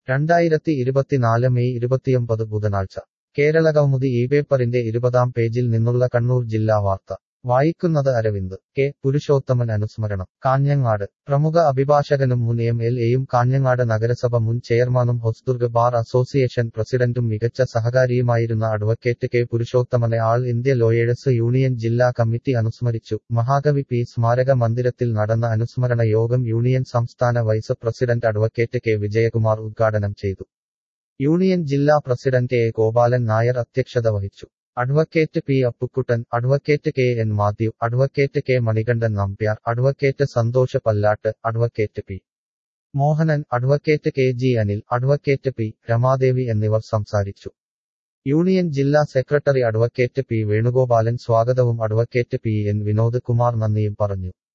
രണ്ടായിരത്തി ഇരുപത്തിനാല് മെയ് ഇരുപത്തിയൊമ്പത് ബുധനാഴ്ച കേരളകൗമുദി ഈ പേപ്പറിന്റെ ഇരുപതാം പേജിൽ നിന്നുള്ള കണ്ണൂർ ജില്ലാ വാർത്ത വായിക്കുന്നത് അരവിന്ദ് കെ പുരുഷോത്തമൻ അനുസ്മരണം കാഞ്ഞങ്ങാട് പ്രമുഖ അഭിഭാഷകനും മുൻ എം എൽ എയും കാഞ്ഞങ്ങാട് നഗരസഭ മുൻ ചെയർമാനും ഹൊസ്ദുർഗ് ബാർ അസോസിയേഷൻ പ്രസിഡന്റും മികച്ച സഹകാരിയുമായിരുന്ന അഡ്വക്കേറ്റ് കെ പുരുഷോത്തമനെ ആൾ ഇന്ത്യ ലോയേഴ്സ് യൂണിയൻ ജില്ലാ കമ്മിറ്റി അനുസ്മരിച്ചു മഹാകവി പി സ്മാരക മന്ദിരത്തിൽ നടന്ന അനുസ്മരണ യോഗം യൂണിയൻ സംസ്ഥാന vice president advocate K Vijayakumar ഉദ്ഘാടനം ചെയ്തു യൂണിയൻ ജില്ലാ പ്രസിഡന്റ് എ ഗോപാലൻ നായർ അധ്യക്ഷത വഹിച്ചു advocate P Appukuttan advocate K N Mathew advocate K Manikandan Nambiar advocate Santhosh Pallatt advocate P Mohanan advocate K G Anil advocate P Ramadevi എന്നിവർ സംസാരിച്ചു യൂണിയൻ ജില്ലാ സെക്രട്ടറി അഡ്വക്കേറ്റ് പി വേണുഗോപാലൻ സ്വാഗതവും advocate P N Vinod Kumar നന്ദിയും പറഞ്ഞു